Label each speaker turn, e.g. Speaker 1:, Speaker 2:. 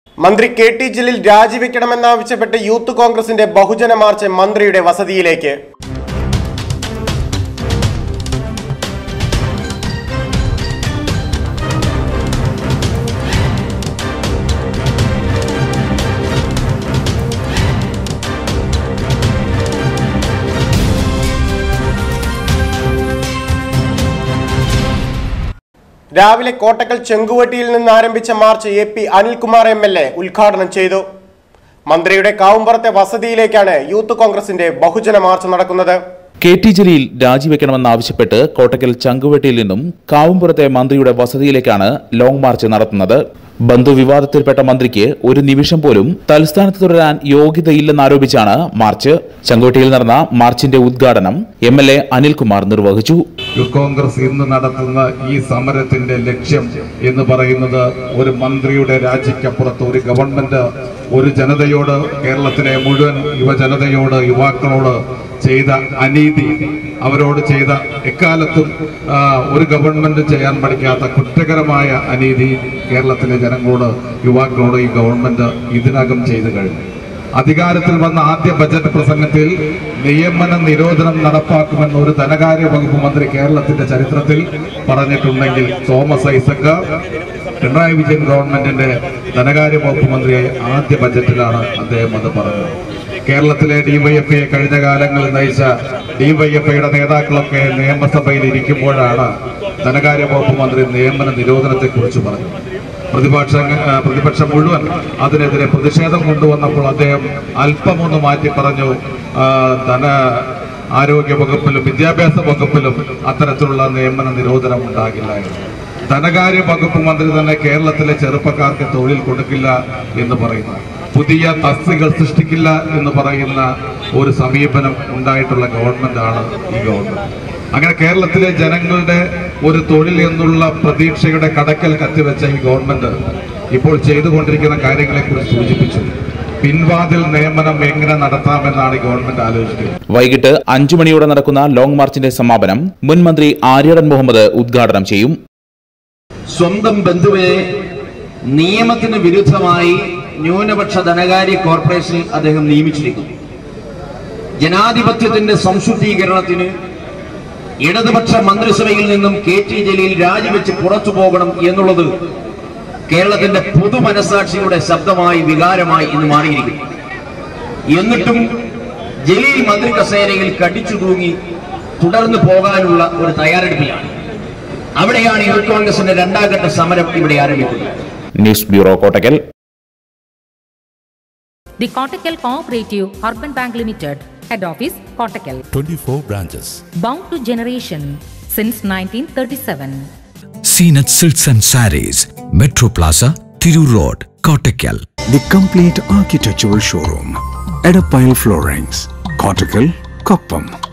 Speaker 1: മന്ത്രി K T Jaleel രാജിവെക്കണമെന്നാവശ്യപ്പെട്ട് youth കോൺഗ്രസിന്റെ ബഹുജന മാർച്ച് മന്ത്രിയുടെ വസതിയിലേക്ക് രാവിലെ കോട്ടക്കൽ ചെങ്കുവട്ടിയിൽ നിന്ന് ആരംഭിച്ച march A P Anilkumar M L A ഉദ്ഘാടനം ചെയ്തു മന്ത്രിയുടെ കാവുംപുറത്തെ വസതിയിലേക്കാണ് യൂത്ത് കോൺഗ്രസിന്റെ ബഹുജന മാർച്ച് നടക്കുന്നത്
Speaker 2: കെ ടി ജലീൽ രാജിവെക്കണമെന്നാവശ്യപ്പെട്ട് കോട്ടക്കൽ ചങ്കുവെട്ടിയിൽ നിന്നും കാവുംപുറത്തെ മന്ത്രിയുടെ വസതിയിലേക്കാണ് ലോങ് മാർച്ച് നടത്തുന്നത് ബന്ധുവിവാദത്തിൽപ്പെട്ട മന്ത്രിക്ക് ഒരു നിമിഷം പോലും തലസ്ഥാനത്ത് തുടരാൻ യോഗ്യതയില്ലെന്നാരോപിച്ചാണ് മാർച്ച് ചങ്കുവെട്ടിയിൽ നടന്ന മാർച്ചിന്റെ ഉദ്ഘാടനം എം എൽ എ അനിൽകുമാർ നിർവഹിച്ചു
Speaker 3: യൂത്ത് കോൺഗ്രസ് ഇന്ന് നടത്തുന്ന ഈ സമരത്തിന്റെ ലക്ഷ്യം എന്ന് പറയുന്നത് ഒരു മന്ത്രിയുടെ രാജിക്കപ്പുറത്ത് ഒരു ഗവൺമെന്റ് ഒരു ജനതയോട് കേരളത്തിലെ മുഴുവൻ യുവജനതയോട് യുവാക്കളോട് ചെയ്ത അനീതി അവരോട് ചെയ്ത എക്കാലത്തും ആ, ഒരു ഗവൺമെന്റ് ചെയ്യാൻ പഠിക്കാത്ത കുറ്റകരമായ അനീതി കേരളത്തിലെ ജനങ്ങളോട് യുവാക്കളോട് ഈ ഗവൺമെന്റ് ഇതിനകം ചെയ്തു കഴിഞ്ഞു അധികാരത്തിൽ വന്ന ആദ്യ ബജറ്റ് പ്രസംഗത്തിൽ നിയമന നിരോധനം നടപ്പാക്കുമെന്ന് ഒരു ധനകാര്യ വകുപ്പ് മന്ത്രി കേരളത്തിന്റെ ചരിത്രത്തിൽ പറഞ്ഞിട്ടുണ്ടെങ്കിൽ തോമസ് ഐസക് പിണറായി വിജയൻ ഗവൺമെന്റിന്റെ ധനകാര്യ വകുപ്പ് മന്ത്രിയായ ആദ്യ ബജറ്റിലാണ് അദ്ദേഹം അത് പറഞ്ഞത് കേരളത്തിലെ ഡിവൈഎഫ്ഐയെ കഴിഞ്ഞ കാലങ്ങളിൽ നയിച്ച ഡിവൈഎഫ്ഐയുടെ നേതാക്കളൊക്കെ നിയമസഭയിൽ ഇരിക്കുമ്പോഴാണ് ധനകാര്യ വകുപ്പ് മന്ത്രി നിയമന നിരോധനത്തെക്കുറിച്ച് പറഞ്ഞത് പ്രതിപക്ഷ ആ, പ്രതിപക്ഷം മുഴുവൻ അതിനെതിരെ പ്രതിഷേധം കൊണ്ടുവന്നപ്പോൾ അദ്ദേഹം അല്പമൊന്ന് മാറ്റി പറഞ്ഞു ആ, ധന ആരോഗ്യ വകുപ്പിലും വിദ്യാഭ്യാസ വകുപ്പിലും അത്തരത്തിലുള്ള നിയമന നിരോധനം ഉണ്ടാകില്ല എന്ന് ധനകാര്യ വകുപ്പ് മന്ത്രി തന്നെ കേരളത്തിലെ ചെറുപ്പക്കാർക്ക് തൊഴിൽ കൊടുക്കില്ല എന്ന് പറയുന്നു പുതിയ തസ്തികൾ സൃഷ്ടിക്കില്ല എന്ന് പറയുന്ന ഒരു സമീപനം ഉണ്ടായിട്ടുള്ള ഗവൺമെന്റാണ് ഈ ഗവൺമെന്റ് അങ്ങനെ കേരളത്തിലെ ജനങ്ങളുടെ ഒരു തൊഴിൽ എന്നുള്ള പ്രതീക്ഷയുടെ കടക്കൽ കത്തിവെച്ച ഈ ഗവൺമെന്റ് ഇപ്പോൾ ചെയ്തുകൊണ്ടിരിക്കുന്ന കാര്യങ്ങളെക്കുറിച്ച് സൂചിപ്പിച്ചു പിൻവാതിൽ നിയമനം എങ്ങനെ നടത്താമെന്നാണ് ഈ ഗവൺമെന്റ് ആലോചിക്കുന്നത്
Speaker 2: വൈകിട്ട് അഞ്ചു മണിയോടെ നടക്കുന്ന ലോങ് മാർച്ചിന്റെ സമാപനം മുൻ മന്ത്രി ആര്യടൻ മുഹമ്മദ് ഉദ്ഘാടനം ചെയ്യും
Speaker 4: സ്വന്തം ബന്ധുവിനെ നിയമത്തിന് വിരുദ്ധമായി ന്യൂനപക്ഷ ധനകാര്യ കോർപ്പറേഷനിൽ അദ്ദേഹം നിയമിച്ചിരിക്കുന്നു ജനാധിപത്യത്തിന്റെ സംശുദ്ധീകരണത്തിന് ഇടതുപക്ഷ മന്ത്രിസഭയിൽ നിന്നും കെ ടി ജലീൽ രാജിവെച്ച് പുറത്തു പോകണം എന്നുള്ളത് കേരളത്തിന്റെ പൊതു മനസാക്ഷിയുടെ ശബ്ദമായി വികാരമായി ഇന്ന് മാറിയിരിക്കുന്നു എന്നിട്ടും ജലീൽ മന്ത്രി കസേരയിൽ കടിച്ചു തൂങ്ങി തുടർന്നു പോകാനുള്ള ഒരു തയ്യാറെടുപ്പിലാണ് അവിടെയാണ് യൂത്ത് കോൺഗ്രസിന്റെ രണ്ടാം ഘട്ട സമരം ഇവിടെ ആരംഭിക്കുന്നത്
Speaker 2: news bureau Kottakkal
Speaker 5: The Kottakkal Cooperative Urban Bank Limited, Head Office, Kottakkal.
Speaker 6: 24 branches.
Speaker 5: Bound to generation since 1937.
Speaker 7: Seenat Silks and Saris, Metro Plaza, Thiru Road, Kottakkal.
Speaker 8: The complete architectural showroom. Edapile Floorings. Cortical, Koppam.